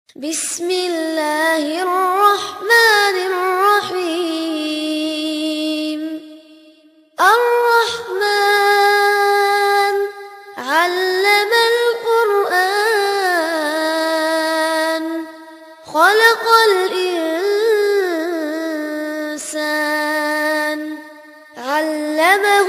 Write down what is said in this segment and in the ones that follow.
بسم الله الرحمن الرحيم الرحمن علم القرآن خلق الإنسان علمه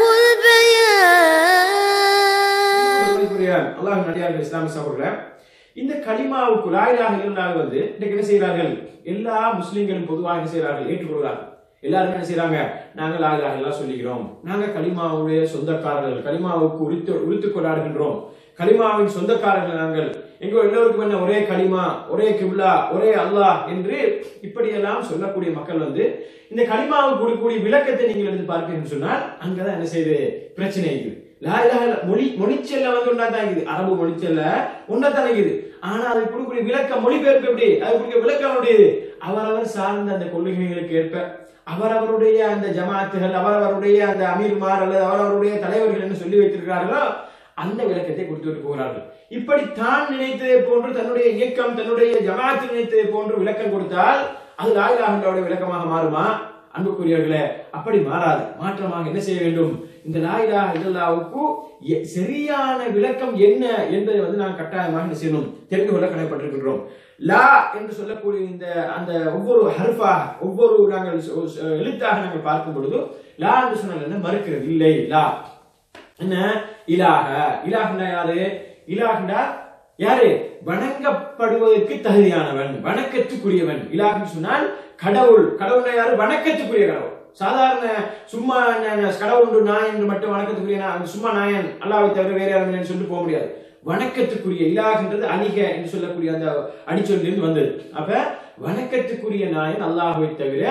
البيان மதிப்புக்குரிய அல்லாஹ் நடிகார்கள் இஸ்லாமிய சகோதரர்களே இந்த கலிமாவுக்கு லாயிலாக இருந்தால் வந்து இன்றைக்கு என்ன செய்கிறார்கள் எல்லா முஸ்லிம்களும் பொதுவாக என்ன செய்கிறார்கள் ஏற்றுக்கொள்கிறார்கள் எல்லாருமே என்ன செய்றாங்க நாங்க லாயிலாக எல்லாம் சொல்லிக்கிறோம் நாங்க கலிமாவுடைய சொந்தக்காரர்கள் கலிமாவுக்கு உரித்து உரித்து கொண்டாடுகின்றோம் கலிமாவின் சொந்தக்காரர்கள் நாங்கள் எங்க எல்லோருக்கும் என்ன ஒரே கலிமா ஒரே கிப்லா ஒரே அல்லாஹ் என்று இப்படியெல்லாம் சொல்லக்கூடிய மக்கள் வந்து இந்த கலிமாவுக்கு கொடுக்கக்கூடிய விளக்கத்தை நீங்கள் எடுத்து பார்ப்பீங்கன்னு சொன்னால் அங்கதான் என்ன செய்யுது பிரச்சனை இருக்குது லா இலாஹ இல்ல- மொழி மொழிச்செல்ல வந்து ஒன்னா தான் இருக்குது அரபு மொழிச்செல்ல ஒன்னா தான் இருக்குது ஆனா அது கொடுக்கக்கூடிய விளக்கம் மொழிபெயர்ப்பு எப்படி அது கொடுக்க விளக்கம் முடியுது அவரவர் சார்ந்த அந்த கொள்கைகளுக்கு ஏற்ப அவரவருடைய அந்த ஜமாத்துகள் அவரவருடைய அந்த அமீர்மார் அல்லது அவரவருடைய தலைவர்கள் என்ன சொல்லி வைத்திருக்கிறார்களோ அந்த விளக்கத்தை கொடுத்துட்டு போகிறார்கள் இப்படி தான் நினைத்ததை போன்று தன்னுடைய இயக்கம் தன்னுடைய ஜமாத்து நினைத்ததை போன்று விளக்கம் கொடுத்தால் அது லாயிலாஹுடைய விளக்கமாக மாறுமா அன்புக்குரியவர்களே அப்படி மாறாது மாற்றமாக என்ன செய்ய வேண்டும் இந்த லாயிலா இல்லல்லாவுக்கு எ- சரியான விளக்கம் என்ன என்பதை வந்து நாம் கட்டாயமாக என்ன செய்யணும் தெரிந்து கொள்ள கடமைப்பட்டிருக்கின்றோம் லா என்று சொல்லக்கூடிய இந்த அந்த ஒவ்வொரு ஹர்ஃபாக ஒவ்வொரு நாங்கள் சொ- சொ- எழுத்தாக நாங்கள் பார்க்கும் பொழுது லா என்று சொன்னால் என்ன மறுக்கிறது இல்லை லா என்ன இலாக இலாகண்டா யாரு இலாகண்டா யாரு வணங்கப்படுவதற்கு தகுதியானவன் வணக்கத்துக்குரியவன் இலாகன்னு சொன்னால் கடவுள் கடவுள்னா யாரு வணக்கத்துக்குரிய கடவுள் சாதாரண சும்மா என்ன, கடவுள் உண்டு நாயன் என்று மட்டும் வணக்கத்துக்குரிய நா- சும்மா நாயன் அல்லாவை தவிர வேற யாரும் இல்லைன்னு சொல்லிட்டு போக முடியாது வணக்கத்துக்குரிய இலாகன்றது அணிக என்று சொல்லக்கூடிய அந்த அடிச்சொல்லிருந்து வந்தது அப்ப வணக்கத்துக்குரிய நாயன் அல்லாஹ்வை தவிர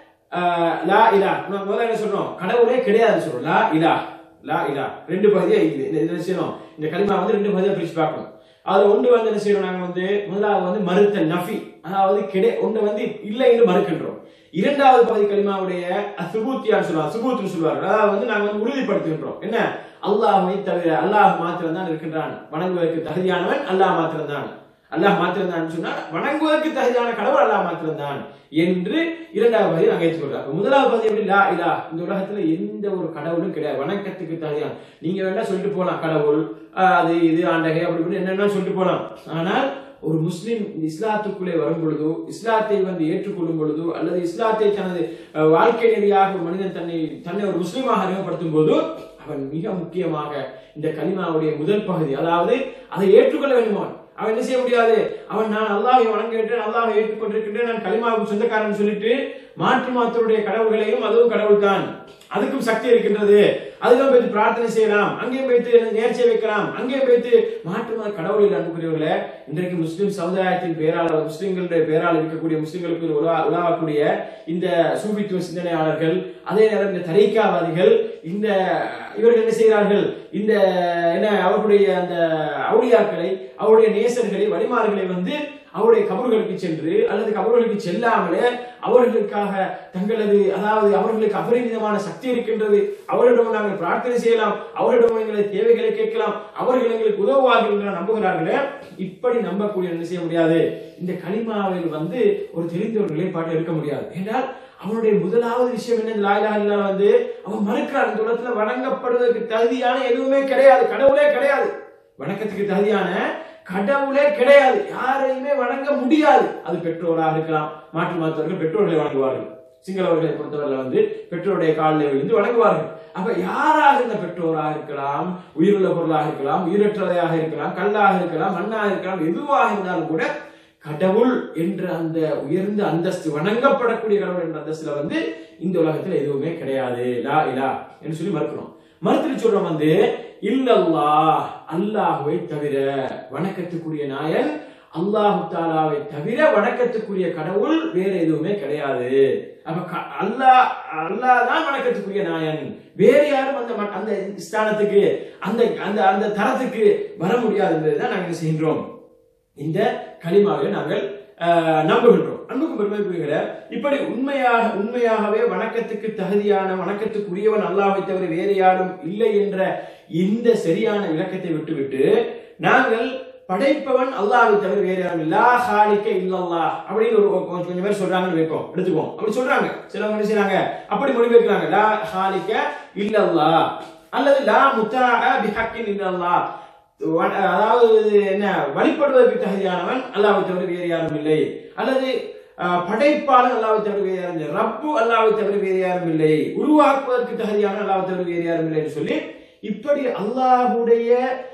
ஆஹ், லா இலா நம்ம முதல்ல என்ன சொல்றோம் கடவுளே கிடையாது சொல்றோம் லா இலா லா இலா ரெண்டு பகுதியா இருக்குது இந்த என்ன செய்யணும் இந்த கலிமா வந்து ரெண்டு பகுதியா பிரிச்சு பார்க்கணும் அதுல ஒன்று வந்து என்ன செய்யறோம் நாங்க வந்து முதலாவது வந்து மறுத்தல் நஃபி அதாவது கிடை ஒன்று வந்து இல்லை என்று மறுக்கின்றோம் இரண்டாவது பகுதி கலிமாவுடைய சுபூத்தியான்னு சொல்லுவாங்க சுபூத்துன்னு சொல்லுவாங்க அதாவது வந்து நாங்க வந்து உறுதிப்படுத்துகின்றோம் என்ன அல்லாஹ்வை தவிர அல்லாஹ் மாத்திரம் தான் இருக்கின்றான் வணங்குவதற்கு தகுதியானவன் அல்லாஹ் மாத்திரம் தான் அல்லாஹ் மாத்திரம் தான் சொன்னால் வணங்குவதற்கு தகுதியான கடவுள் அல்லாஹ் மாத்திரம் தான் என்று இரண்டாவது பகுதி நாங்கள் ஏற்றுக்கொள்றோம் அப்ப முதலாவது பகுதி எப்படி லா இலா இந்த உலகத்துல எந்த ஒரு கடவுளும் கிடையாது வணக்கத்துக்கு தகுதியான நீங்க வேணா சொல்லிட்டு போலாம் கடவுள் ஆஹ் அது இது ஆண்டகை அப்படி இப்படி என்னென்ன சொல்லிட்டு போலாம் ஆனால் ஒரு முஸ்லிம் இந்த இஸ்லாத்துக்குள்ளே வரும் பொழுதோ இஸ்லாத்தை வந்து ஏற்றுக்கொள்ளும் பொழுதோ அல்லது இஸ்லாத்தை தனது அஹ், வாழ்க்கை நெறியாக ஒரு மனிதன் தன்னை தன்னை ஒரு முஸ்லீமாக அறிமுகப்படுத்தும் போது அவன் மிக முக்கியமாக இந்த கலிமாவுடைய முதல் பகுதி அதாவது அதை ஏற்றுக்கொள்ள வேண்டுமான் அவன் என்ன செய்ய முடியாது அவன் நான் அல்லாஹை வணங்கிட்டேன் அல்லாஹை ஏற்றுக்கொண்டிருக்கின்றேன் நான் கலிமாவுக்கு சொந்தக்காரன் சொல்லிட்டு மாற்று மாத்தருடைய கடவுள்களையும் அதுவும் கடவுள் தான் அதுக்கும் சக்தி இருக்கின்றது அதுக்கும் போயிட்டு பிரார்த்தனை செய்யலாம் அங்கேயும் போயிட்டு நேர்ச்சியை வைக்கலாம் அங்கேயும் போயிட்டு மாற்று மத கடவுளில் அன்புக்குரியவர்களே இன்றைக்கு முஸ்லிம் சமுதாயத்தின் பேரால் முஸ்லிம்களுடைய பேரால் இருக்கக்கூடிய முஸ்லிம்களுக்கு உலா உலாவக்கூடிய இந்த சூபித்துவ சிந்தனையாளர்கள் அதே நேரம் இந்த தரைக்காவாதிகள் இந்த இவர்கள் என்ன செய்கிறார்கள் இந்த என்ன அவர்களுடைய அந்த அவுளியாக்களை அவருடைய நேசர்களை வழிமார்களை வந்து அவருடைய கபர்களுக்கு சென்று அல்லது கபர்களுக்கு செல்லாமலே அவர்களுக்காக தங்களது அதாவது அவர்களுக்கு அபரிமிதமான சக்தி இருக்கின்றது அவர்களிடம் நாங்கள் பிரார்த்தனை செய்யலாம் அவர்களிடம் எங்களது தேவைகளை கேட்கலாம் அவர்கள் எங்களுக்கு உதவுவார்கள் என்று நம்புகிறார்களே இப்படி நம்பக்கூடிய என்ன செய்ய முடியாது இந்த கலிமாவில் வந்து ஒரு தெரிந்த ஒரு நிலைப்பாட்டை இருக்க முடியாது என்றால் அவனுடைய முதலாவது விஷயம் என்ன இந்த லாயிலா இல்லா வந்து அவன் மறுக்கிறான் இந்த உலகத்துல வணங்கப்படுவதற்கு தகுதியான எதுவுமே கிடையாது கடவுளே கிடையாது வணக்கத்துக்கு தகுதியான கடவுளே கிடையாது யாரையுமே வணங்க முடியாது அது பெற்றோராக இருக்கலாம் மாற்று மாற்றவர்கள் பெற்றோர்களை வணங்குவார்கள் சிங்களவர்களை பொறுத்தவரை வந்து பெற்றோருடைய காலில் விழுந்து வணங்குவார்கள் அப்ப யாராக இந்த பெற்றோராக இருக்கலாம் உயிருள்ள பொருளாக இருக்கலாம் உயிரற்றவையாக இருக்கலாம் கல்லாக இருக்கலாம் மண்ணாக இருக்கலாம் எதுவாக இருந்தாலும் கூட கடவுள் என்ற அந்த உயர்ந்த அந்தஸ்து வணங்கப்படக்கூடிய கடவுள் என்ற அந்தஸ்துல வந்து இந்த உலகத்துல எதுவுமே கிடையாது லா இலா என்று சொல்லி மறுக்கணும் மறுத்துட்டு சொல்றோம் வந்து இல்லல்லாஹ் அல்லாஹுவை தவிர வணக்கத்துக்குரிய நாயன் அல்லாஹு தாலாவை தவிர வணக்கத்துக்குரிய கடவுள் வேற எதுவுமே கிடையாது அப்ப க- அல்லாஹ் அல்லாஹ் தான் வணக்கத்துக்குரிய நாயன் வேற யாரும் அந்த ம- அந்த ஸ்தானத்துக்கு அந்த அந்த அந்த தரத்துக்கு வர முடியாது என்பதுதான் நாங்கள் என்ன செய்கின்றோம் இந்த களிமாவை நாங்கள் ஆஹ், நம்புகின்றோம் அன்புக்கும் பெருமைக்குரியவர்களே இப்படி உண்மையாக உண்மையாகவே வணக்கத்துக்கு தகுதியான வணக்கத்துக்குரியவன் அல்லாஹ்வை தவிர வேறு யாரும் இல்லை என்ற இந்த சரியான விளக்கத்தை விட்டுவிட்டு நாங்கள் படைப்பவன் அல்லாஹ்வை தவிர வேறு யாரும் இல்ல லா ஹாலிக்க இல்லல்லாஹ் அப்படின்னு ஒரு ஒரு கொஞ்சம் கொஞ்சம் பேர் சொல்றாங்கன்னு வைப்போம் எடுத்துக்குவோம் அப்படி சொல்றாங்க சிலவங்க என்ன செய்றாங்க அப்படி மொழிபெயர்க்கிறாங்க லா ஹாலிக்க இல்லல்லாஹ் அல்லது லா முத்தாஅ பிஹக்கின் இல்லல்லாஹ் வ- அதாவது என்ன வழிபடுவதற்கு தகுதியானவன் அல்லாஹ்வை தவிர வேறு யாரும் இல்லை அல்லது அஹ், படைப்பாளன் அல்லாஹ்வை தவிர வேறு யாரும் இல்லை ரப்பு அல்லாஹ்வை தவிர வேறு யாரும் இல்லை உருவாக்குவதற்கு தகுதியான அல்லாஹ்வை தவிர வேறு யாரும் இல்லை என்று சொல்லி இப்படி அல்லாஹ்வுடைய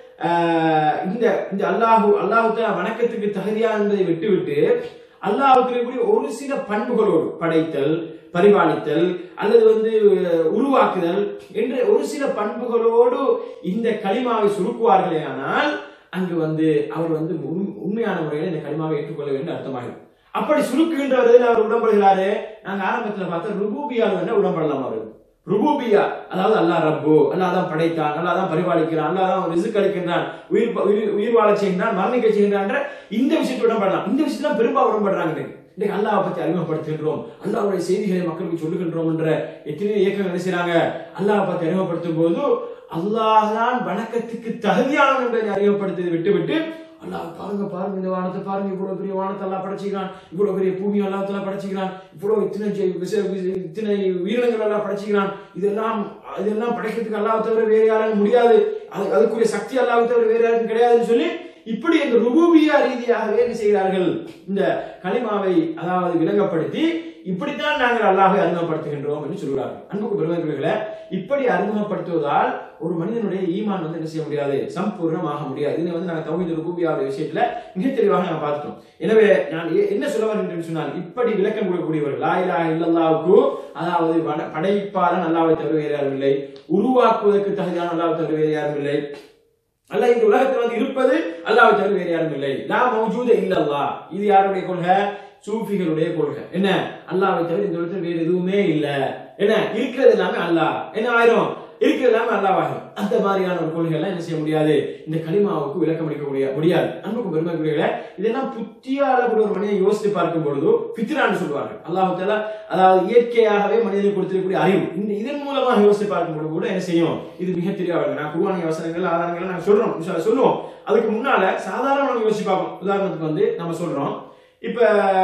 அஹ், இந்த இந்த அல்லாஹு அல்லாஹு தஆலா வணக்கத்துக்கு தகுதியான என்பதை விட்டுவிட்டு அல்லாஹ்வுக்கு இப்படி ஒரு சில பண்புகளோடு படைத்தல் பரிபாலித்தல் அல்லது வந்து அஹ், உருவாக்குதல் என்று ஒரு சில பண்புகளோடு இந்த களிமாவை சுருக்குவார்களே ஆனால் அங்கு வந்து அவர் வந்து உண்- உண்மையான முறையில் இந்த களிமாவை ஏற்றுக்கொள்ள வேண்டும் அர்த்தமாகும் அப்படி சுருக்குகின்றவர்கள் அவர் உடன்படுகிறாரு நாங்க ஆரம்பத்துல பார்த்தா ருபூபியால் வேணா உடன்படலாம் அவர் ருபூபியா அதாவது அல்லாஹ் ரப்பு அல்லாஹ் தான் படைத்தான் அல்லாஹ் தான் பரிபாலிக்கிறான் அல்லாஹ் தான் ரிசுக் அளிக்கின்றான் உயிர் ப- உயிர் உயிர் வாழ செய்கின்றான் மரணிக்க செய்கின்றான்ற இந்த விஷயத்தை உடன்படலாம் இந்த விஷயத்துல பெரும்பாலும் உடன்படுறாங்க இன்னைக்கு. இன்னைக்கு அல்லாஹ் பத்தி அறிமுகப்படுத்துகின்றோம் அல்லாஹ்வுடைய செய்திகளை மக்களுக்கு சொல்லுகின்றோம் என்ற எத்தனையோ இயக்கங்கள் என்ன செய்றாங்க அல்லாஹ் பத்தி அறிமுகப்படுத்தும் போது அல்லாஹ் தான் வணக்கத்துக்கு தகுதியானவன் என்பதை அறிமுகப்படுத்தி விட்டுவிட்டு அல்லாஹ் பாருங்க பாருங்க இந்த வானத்தை பாருங்க இவ்வளவு பெரிய வானத்தை எல்லாம் படைச்சுக்கிறான் இவ்வளவு பெரிய பூமி எல்லாம் எல்லாம் படைச்சுக்கிறான் இவ்வளவு இத்தனை ஜெ- விச- விச- இத்தனை உயிரினங்கள் எல்லாம் படைச்சுக்கிறான் இதெல்லாம் இதெல்லாம் படைக்கிறதுக்கு அல்லாஹ் தவிர வேற யாரும் முடியாது அது அதுக்குரிய சக்தி அல்லாஹ் தவிர வேற யாரும் கிடையாதுன்னு சொல்லி இப்படி இந்த ருபூபியா ரீதியாகவே என்ன செய்கிறார்கள் இந்த களிமாவை அதாவது விளங்கப்படுத்தி இப்படித்தான் நாங்கள் அல்லாஹை அறிமுகப்படுத்துகின்றோம் என்று சொல்கிறார்கள் அன்புக்கு பெருமைக்குரியவர்களே இப்படி அறிமுகப்படுத்துவதால் ஒரு மனிதனுடைய ஈமான் வந்து என்ன செய்ய முடியாது சம்பூர்ணமாக முடியாது இதை வந்து நாங்கள் தௌஹீத் ருபூபியாவுடைய விஷயத்துல மிக தெளிவாக நாங்கள் பார்த்துட்டோம் எனவே நான் எ- என்ன சொல்ல வருகின்றேன் சொன்னால் இப்படி விளக்கம் கொடுக்கக்கூடியவர்கள் லா இலாஹ இல்லல்லாஹுக்கு அதாவது வட- படைப்பாளன் அல்லாஹ்வை தவிர வேறு யாரும் இல்லை உருவாக்குவதற்கு தகுதியான அல்லாஹ்வை தவிர வேறு யாரும் இல்லை அல்லாஹ் இந்த உலகத்தில் வந்து இருப்பது அல்லாஹ்வை தவிர வேறு யாரும் இல்லை லா மௌஜூத இல்லல்லாஹ் இது யாருடைய கொள்கை சூஃபிகளுடைய கொள்கை என்ன அல்லாஹ்வை தவிர இந்த உலகத்தில் வேறு எதுவுமே இல்ல என்ன இருக்கிறது எல்லாமே அல்லாஹ் என்ன ஆயிரும் இருக்கிறது எல்லாமே அல்லாஹ் ஆயிரும் அந்த மாதிரியான ஒரு கொள்கை எல்லாம் என்ன செய்ய முடியாது இந்த கலிமாவுக்கு விளக்கம் அளிக்க முடியாது முடியாது அன்புக்கும் பெருமைக்குரியவர்களே இதெல்லாம் புத்தியால கூட ஒரு மனிதன் யோசித்து பார்க்கும் பொழுது பித்ரான்னு சொல்லுவார்கள் அல்லாஹ் தஆலா அதாவது இயற்கையாகவே மனிதனுக்கு கொடுத்திருக்கக்கூடிய அறிவு இந்த இதன் மூலமாக யோசித்து பார்க்கும் பொழுது கூட என்ன செய்யும் இது மிக தெளிவாக நான் குருவானிய வசனங்கள் ஆதாரங்கள் நாங்கள் சொல்றோம் இன்ஷா அல்லாஹ் சொல்லுவோம் அதுக்கு முன்னால சாதாரண நம்ம யோசிச்சு பார்ப்போம் உதாரணத்துக்கு வந்து நம்ம சொல்றோம் இப்ப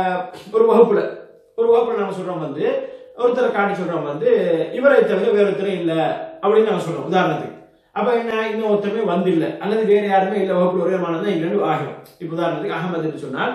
ஒரு வகுப்புல ஒரு வகுப்புல நம்ம சொல்றோம் வந்து ஒருத்தரை காட்டி சொல்றோம் வந்து இவரை தவிர வேற ஒருத்தரும் இல்ல அப்படின்னு நம்ம சொல்றோம் உதாரணத்துக்கு அப்ப என்ன இன்னும் ஒருத்தருமே வந்து இல்ல அல்லது வேற யாருமே இல்ல வகுப்புல ஒரே மானதான் இல்லைன்னு ஆகும் இப்ப உதாரணத்துக்கு அகமது என்று சொன்னால்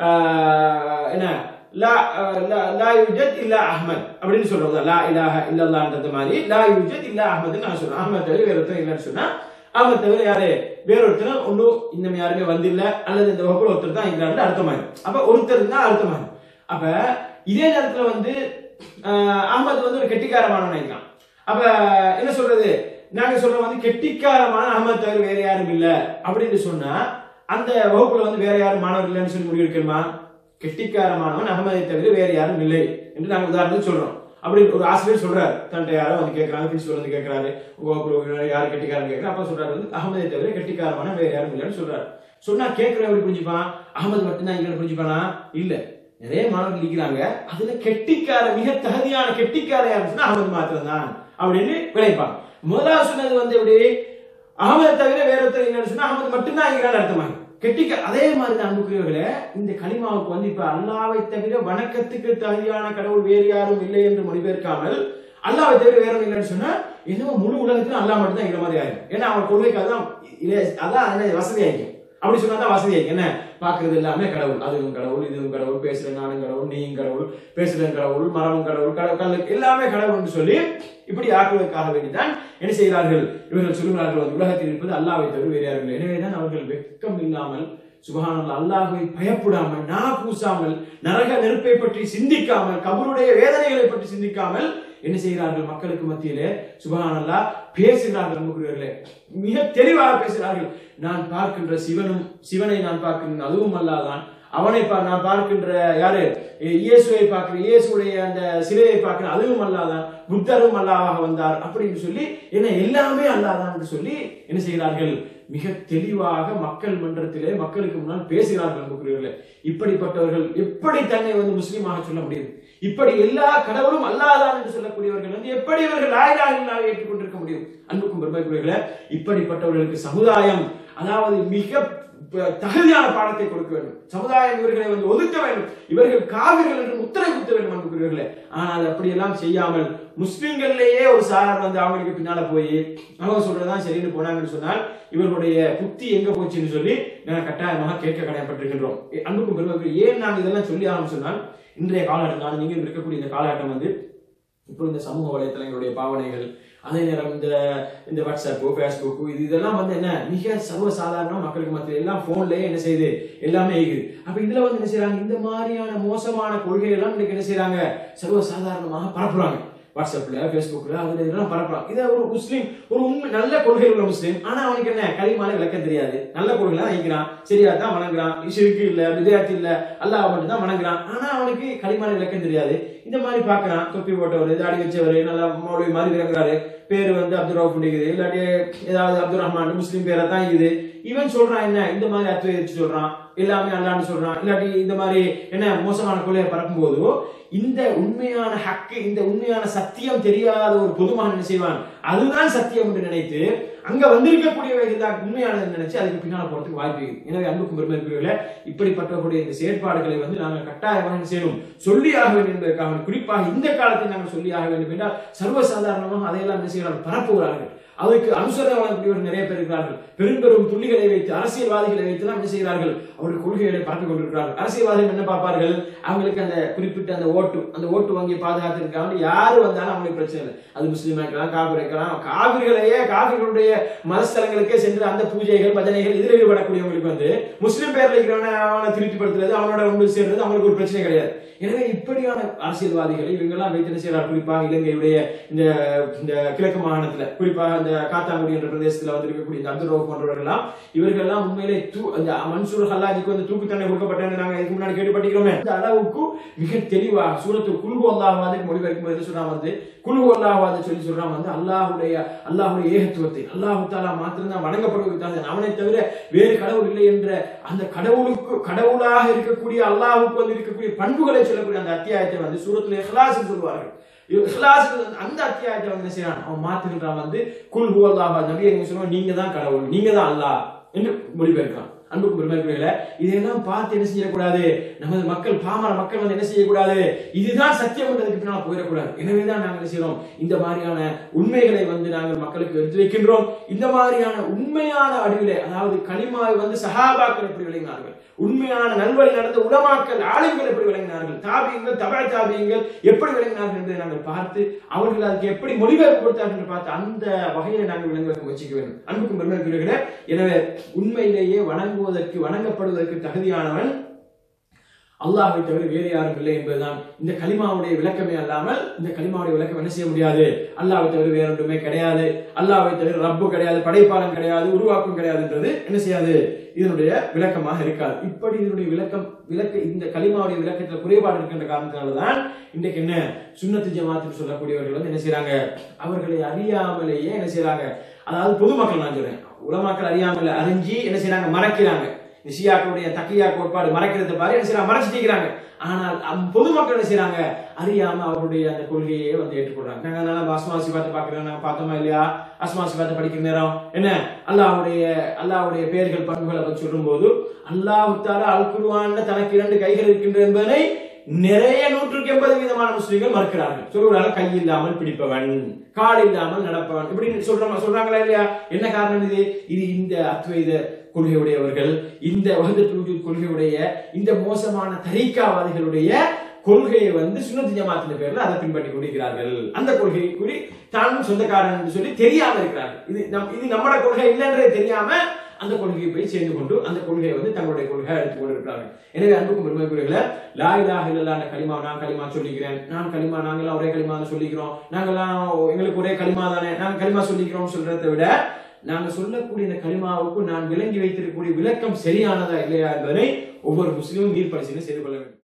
ஆஹ், என்ன லா ஆஹ், லா- லா யூஜத் இல்லா அஹ்மத் அப்படின்னு சொல்றோம் லா இலாஹ இல்லல்லான்றது மாதிரி லா யூஜத் இல்லா அஹ்மத்னு நான் சொல்றேன் அஹ்மத் தவிர வேற ஒருத்தர் இல்லைன்னு சொன்னா அஹ்மத் தவிர யாரு வேற ஒருத்தர் ஒன்றும் இன்னும் யாருமே வந்தில்ல அல்லது இந்த வகுப்புல ஒருத்தர் தான் இல்லைன்னு அர்த்தமாயிரும் அப்ப ஒருத்தர் தான் அர்த்தமாயிரும் அப்ப இதே நேரத்துல வந்து ஆஹ், அஹ்மத் வந்து ஒரு கெட்டிக்காரமானவன் நினைக்கலாம் அப்ப என்ன சொல்றது நாங்க சொல்றோம் வந்து கெட்டிக்காரமான அஹ்மத் தவிர வேற யாரும் இல்ல அப்படின்னு சொன்னா அந்த வகுப்புல வந்து வேற யாரும் மாணவர் இல்லைன்னு சொல்லி முடிவெடுக்கணுமா கெட்டிக்காரமானவன் அகமதை தவிர வேற யாரும் இல்லை என்று நாங்க உதாரணத்துக்கு சொல்றோம் அப்படி ஒரு ஆசிரியர் சொல்றாரு தன்ட்ட யாரோ வந்து கேட்கறாங்க பிரின்சிபல் வந்து கேட்கறாரு உங்க வகுப்புல யார் கெட்டிக்காரன் கேட்கறா அப்ப சொல்றாரு வந்து அகமதை தவிர கெட்டிக்காரமான வேற யாரும் இல்லைன்னு சொல்றாரு சொன்னா கேட்கிறவன் எப்படி புரிஞ்சுப்பான் அகமது மட்டும்தான் இங்க புரிஞ்சுப்பானா இல்ல நிறைய மாணவர்கள் இருக்கிறாங்க அதுல கெட்டிக்கார மிக தகுதியான கெட்டிக்கார யாருன்னு சொன்னா அகமது மாத்திரம் தான் அப்படின்னு விளைப்பாங்க முதலாவது சொன்னது வந்து எப்படி அகமது தவிர வேற ஒருத்தர் இல்லைன்னு சொன்னா அகமது மட்டும்தான் இருக்கிறான்னு அர்த்தமாகும் கெட்டிக்க அதே மாதிரி தான் அன்புக்குரியவர்களே இந்த கலிமாவுக்கு வந்து இப்ப அல்லாவை தவிர வணக்கத்துக்கு தகுதியான கடவுள் வேறு யாரும் இல்லை என்று மொழிபெயர்க்காமல் அல்லாவை தவிர வேற ஒண்ணும் இல்லைன்னு சொன்னா என்னமோ முழு உலகத்துல அல்லாஹ் மட்டும் தான் இருக்கிற மாதிரி ஆயிரும் ஏன்னா அவன் கொள்கைக்கு அதான் இல்ல- அதான் என்ன வசதி ஆயிக்கும் அப்படி சொன்னா தான் வசதி ஆயிக்கும் என்ன பாக்குறது எல்லாமே கடவுள் அதுவும் கடவுள் இதுவும் கடவுள் பேசுற நானும் கடவுள் நீயும் கடவுள் பேசுற கடவுள் மரமும் கடவுள் கடவுள் கல்லு எல்லாமே கடவுள்னு சொல்லி இப்படி ஆக்குவதற்காக வேண்டிதான் என்ன செய்கிறார்கள் இவர்கள் சொல்லுகிறார்கள் வந்து உலகத்தில் இருப்பது அல்லாவை தவிர வேறு யாரும் இல்லை எனவேதான் அவர்கள் வெட்கம் இல்லாமல் சுபஹானல்லாஹ் அல்லாஹ்வை பயப்படாமல் நா கூசாமல் நரக நெருப்பை பற்றி சிந்திக்காமல் கபருடைய வேதனைகளை பற்றி சிந்திக்காமல் என்ன செய்கிறார்கள் மக்களுக்கு மத்தியிலே சுபஹானல்லாஹ் பேசுகிறார்கள் அன்புக்குரியவர்களே மிக தெளிவாக பேசுகிறார்கள் நான் பார்க்கின்ற சிவனும் சிவனை நான் பார்க்கின்றேன் அதுவும் அல்லாதான் அவனை பா நான் பார்க்கின்ற யாரு இயேசுவை பார்க்கிறேன் இயேசுடைய அந்த சிலையை பார்க்கிறேன் அதுவும் அல்லாதான் புத்தரும் அல்லாவாக வந்தார் அப்படின்னு சொல்லி என்ன எல்லாமே அல்லாதான் என்று சொல்லி என்ன செய்கிறார்கள் மிக தெளிவாக மக்கள் மன்றத்திலே மக்களுக்கு முன்னால் பேசுகிறார்கள் அன்புக்குரியவர்களே இப்படிப்பட்டவர்கள் எப்படி தன்னை வந்து முஸ்லீமாக சொல்ல முடியும் இப்படி எல்லா கடவுளும் அல்லாதான் என்று சொல்லக்கூடியவர்கள் வந்து எப்படி இவர்கள் ஆயிராக ஏற்றுக்கொண்டிருக்க முடியும் அன்புக்கும் பெருமைக்குரியவர்களே இப்படிப்பட்டவர்களுக்கு சமுதாயம் அதாவது மிக ப- தகுதியான பாடத்தை கொடுக்க வேண்டும் சமுதாயம் இவர்களை வந்து ஒதுக்க வேண்டும் இவர்கள் காவிர்கள் என்று முத்திரை குத்த வேண்டும் அன்புக்குரியவர்களே ஆனால் அப்படியெல்லாம் செய்யாமல் முஸ்லிம்கள்லேயே ஒரு சாரார் வந்து அவங்களுக்கு பின்னால போய் அவங்க சொல்றதுதான் சரின்னு போனாங்கன்னு சொன்னால் இவர்களுடைய புத்தி எங்க போச்சுன்னு சொல்லி நாங்கள் கட்டாயமாக கேட்க கடமைப்பட்டிருக்கின்றோம் எ- அன்புக்கும் பெருமைக்கும் ஏன் நாங்கள் இதெல்லாம் சொல்லி ஆகணும்னு சொன்னால் இன்றைய காலகட்டம் நான் நீங்கள் இருக்கக்கூடிய இந்த காலகட்டம் வந்து இப்போ இந்த சமூக வலைத்தளங்களுடைய பாவனைகள் அதே நேரம் இந்த இந்த வாட்ஸ்அப்பு ஃபேஸ்புக்கு இது இதெல்லாம் வந்து என்ன மிக சர்வசாதாரண மக்களுக்கு மத்தியில் எல்லாம் போன்லயே என்ன செய்யுது எல்லாமே இருக்குது அப்ப இதுல வந்து என்ன செய்றாங்க இந்த மாதிரியான மோசமான கொள்கைகள்லாம் இன்னைக்கு என்ன செய்றாங்க சர்வசாதாரணமாக பரப்புறாங்க வாட்ஸ்அப்ல ஃபேஸ்புக்ல அதுல இதெல்லாம் பரப்புறான் இதை ஒரு முஸ்லீம் ஒரு உண்மை நல்ல கொள்கை உள்ள முஸ்லீம் ஆனா அவனுக்கு என்ன களிமால விளக்கம் தெரியாது நல்ல கொள்கை தான் வைக்கிறான் சரியா தான் வணங்குறான் இஷிருக்கு இல்ல விதையாத்தி இல்ல அல்லாஹ் மட்டும் தான் வணங்குறான் ஆனா அவனுக்கு களிமால விளக்கம் தெரியாது இந்த மாதிரி பாக்குறான் தொப்பி போட்டவர் தாடி வச்சவர் நல்லா மௌலவி மாதிரி இறங்குறாரு பேரு வந்து அப்துல் ரவுஃப் இருக்குது இல்லாட்டி ஏதாவது அப்துல் ரஹ்மான் முஸ்லீம் பேரா தான் இருக்குது இவன் சொல்றான் என்ன இந்த மாதிரி அத்துவை வச்சு சொல்றான் எல்லாமே அல்லான்னு சொல்றான் இல்லாட்டி இந்த மாதிரி என்ன மோசமான கொள்கையை பரப்பும் போது இந்த உண்மையான ஹக்கு இந்த உண்மையான சத்தியம் தெரியாத ஒரு பொதுமகன் என்ன செய்வான் அதுதான் சத்தியம் என்று நினைத்து அங்க வந்திருக்கக்கூடியவைகள் தான் உண்மையானது நினைச்சு அதுக்கு பின்னால போறதுக்கு வாய்ப்பு இருக்குது எனவே அன்புக்கும் பெருமைக்குரியவர்களே இப்படிப்பட்டக்கூடிய இந்த செயற்பாடுகளை வந்து நாங்கள் கட்டாயமாக என்ன செய்யணும் சொல்லி ஆக வேண்டும் என்பதற்காக குறிப்பாக இந்த காலத்தில் நாங்கள் சொல்லி ஆக வேண்டும் என்றால் சர்வசாதாரணமாக அதையெல்லாம் என்ன செய்கிறார்கள் பரப்புகிறார்கள் அதுக்கு அனுசரணை வழங்கக்கூடியவர்கள் நிறைய பேர் இருக்கிறார்கள் பெரும் பெரும் புள்ளிகளை வைத்து அரசியல்வாதிகளை வைத்து என்ன செய்கிறார்கள் அவருடைய கொள்கைகளை பரப்பிக் கொண்டிருக்கிறார்கள் அரசியல்வாதிகள் என்ன பார்ப்பார்கள் அவங்களுக்கு அந்த குறிப்பிட்ட அந்த ஓட்டு அந்த ஓட்டு வங்கி பாதுகாத்திருக்காங்க யாரு வந்தாலும் அவங்களுக்கு பிரச்சனை இல்லை அது முஸ்லீம் இருக்கலாம் காவிரி இருக்கலாம் காவிரிகளையே காவிரிகளுடைய மதஸ்தலங்களுக்கே சென்று அந்த பூஜைகள் பஜனைகள் இதில் ஈடுபடக்கூடியவங்களுக்கு வந்து முஸ்லீம் பேர்ல இருக்கிறவன அவனை திருப்திப்படுத்துறது அவனோட ஒன்று சேர்றது அவங்களுக்கு ஒரு பிரச்சனை கிடையாது எனவே இப்படியான அரசியல்வாதிகளை இவங்கெல்லாம் வைத்து என்ன செய்யறார் குறிப்பாக இலங்கையுடைய இந்த இந்த கிழக்கு மாகாணத்துல குறிப்பாக இந்த காத்தாங்குடி என்ற பிரதேசத்துல வந்து இருக்கக்கூடிய இந்த அப்துல் ரவுப் போன்றவர்கள்லாம் இவர்கள்லாம் உண்மையிலே தூ அந்த மன்சூர் ஹல்லாஜிக்கு வந்து தூக்கு தண்டனை கொடுக்கப்பட்டேன்னு நாங்க இதுக்கு முன்னாடி கேட்டுப்பட்டிருக்கிறோமே அந்த அளவுக்கு மிக தெளிவாக சூரத்து குல்ஹு அல்லாஹாவது மொழிபெயர்க்கும் போது சொல்றான் வந்து குல்ஹு அல்லாஹாவது சொல்லி சொல்றான் வந்து அல்லாஹுடைய அல்லாஹுடைய ஏகத்துவத்தை அல்லாஹு தாலா மாத்திரம் தான் வணங்கப்படுவதற்காக அவனை தவிர வேறு கடவுள் இல்லை என்ற அந்த கடவுளுக்கு கடவுளாக இருக்கக்கூடிய அல்லாஹுக்கு வந்து இருக்கக்கூடிய பண்புகளை சொல்லக்கூடிய அந்த அத்தியாயத்தை வந்து சூரத்துல இஹ்லாஸ் சொல்வார்கள் இஹ்லாஸ் அந்த அத்தியாயத்தை வந்து என்ன செய்யறான் அவன் மாத்துகின்றான் வந்து குல் ஹு அல்லாஹ் நபி என்ன சொல்லுவான் நீங்க தான் கடவுள் நீங்க தான் அல்லாஹ் என்று மொழிபெயர்க்கிறான் அன்புக்கு பெருமைக்குரியல இதையெல்லாம் பார்த்து என்ன செய்யக்கூடாது நமது மக்கள் பாமர மக்கள் வந்து என்ன செய்யக்கூடாது இதுதான் சத்தியம் என்றதுக்கு பின்னால் போயிடக்கூடாது எனவேதான் நாங்கள் என்ன செய்யறோம் இந்த மாதிரியான உண்மைகளை வந்து நாங்கள் மக்களுக்கு எடுத்து வைக்கின்றோம் இந்த மாதிரியான உண்மையான வடிவிலே அதாவது களிமாவை வந்து சஹாபாக்கள் எப்படி விளங்கினார்கள் உண்மையான நல்வழி நடந்த உலமாக்கள் ஆளுங்கள் எப்படி விளங்கினார்கள் தாபியங்கள் தபாய் தாபியங்கள் எப்படி விளங்கினார்கள் என்பதை நாங்கள் பார்த்து அவர்கள் அதுக்கு எப்படி மொழிபெயர்ப்பு கொடுத்தார்கள் என்று பார்த்து அந்த வகையில நாங்கள் விளங்குவதற்கு முயற்சிக்க வேண்டும் அன்புக்கும் பெருமைக்குரியவர்களே எனவே உண்மையிலேயே வணங்குவதற்கு வணங்கப்படுவதற்கு தகுதியானவன் அல்லாஹ்வை தவிர வேறு யாரும் இல்லை என்பதுதான் இந்த கலிமாவுடைய விளக்கமே அல்லாமல் இந்த கலிமாவுடைய விளக்கம் என்ன செய்ய முடியாது அல்லாஹ்வை தவிர வேற ஒன்றுமே கிடையாது அல்லாஹ்வை தவிர ரப்பு கிடையாது படைப்பாளன் கிடையாது உருவாக்கம் கிடையாதுன்றது என்ன செய்யாது இதனுடைய விளக்கமாக இருக்காது இப்படி இதனுடைய விளக்கம் விளக்க இந்த கலிமாவுடைய விளக்கத்துல குறைபாடு இருக்கின்ற காரணத்தினாலதான் இன்றைக்கு என்ன சுன்னத்து ஜமாத்துன்னு சொல்லக்கூடியவர்கள் வந்து என்ன செய்றாங்க அவர்களை அறியாமலேயே என்ன செய்றாங்க அதாவது பொதுமக்கள் நான் சொல்றேன் உலமாக்கள் அறியாமல் அறிஞ்சு என்ன செய்றாங்க மறைக்கிறாங்க இந்த ஷியாக்களுடைய தக்கியா கோட்பாடு மறைக்கிறது பாரு என்ன செய்யறாங்க மறைச்சிட்டு இருக்கிறாங்க ஆனால் அம் பொதுமக்கள் என்ன செய்றாங்க அறியாம அவருடைய அந்த கொள்கையை வந்து ஏற்றுக்கொள்றாங்க நாங்க அதனால அஸ்மா சிவாத்தை பாக்குறோம் நாங்க பார்த்தோமா இல்லையா அஸ்மா சிவாத்தை படிக்கிற நேரம் என்ன அல்லாஹ்வுடைய அல்லாஹ்வுடைய பெயர்கள் பண்புகளை பற்றி சொல்லும் போது அல்லாஹ் தாலா அல் குர்ஆன்ல தனக்கு இரண்டு கைகள் இருக்கின்ற என்பதனை நிறைய நூற்றுக்கு எண்பது விதமான முஸ்லிம்கள் மறுக்கிறார்கள் சொல்லுவாங்க கை இல்லாமல் பிடிப்பவன் கால் இல்லாமல் நடப்பவன் இப்படி சொல்றாங்க சொல்றாங்களா இல்லையா என்ன காரணம் இது இது இந்த அத்வைத கொள்கையுடையவர்கள் இந்த வகுதத்து கொள்கையுடைய இந்த மோசமான தரிக்காவாதிகளுடைய கொள்கையை வந்து சுன்னத்து ஜமாத்தின் பேர்ல அதை பின்பற்றி கொண்டிருக்கிறார்கள் அந்த கொள்கையை கூறி தானும் சொந்தக்காரன் என்று சொல்லி தெரியாம இருக்கிறார்கள் இது நம் இது நம்மட கொள்கை இல்லைன்றே தெரியாம அந்த கொள்கையை போய் சேர்ந்து கொண்டு அந்த கொள்கையை வந்து தங்களுடைய கொள்கையை எடுத்துக் கொண்டிருக்கிறார்கள் எனவே அன்புக்கும் பெருமைக்குரியவர்கள லா இலாஹ இல்லல்லாஹ் கலிமா நான் கலிமா சொல்லிக்கிறேன் நான் கலிமா நாங்களாம் ஒரே கலிமா தான் சொல்லிக்கிறோம் நாங்கெல்லாம் எங்களுக்கு ஒரே கலிமா தானே நாங்க கலிமா சொல்லிக்கிறோம் சொல்றதை விட நாங்க சொல்லக்கூடிய இந்த கலிமாவுக்கு நான் விளங்கி வைத்திருக்கக்கூடிய விளக்கம் சரியானதா இல்லையா என்பதை ஒவ்வொரு முஸ்லீமும் நீர் பரிசீலனை செய்து கொள்ள வேண்டும்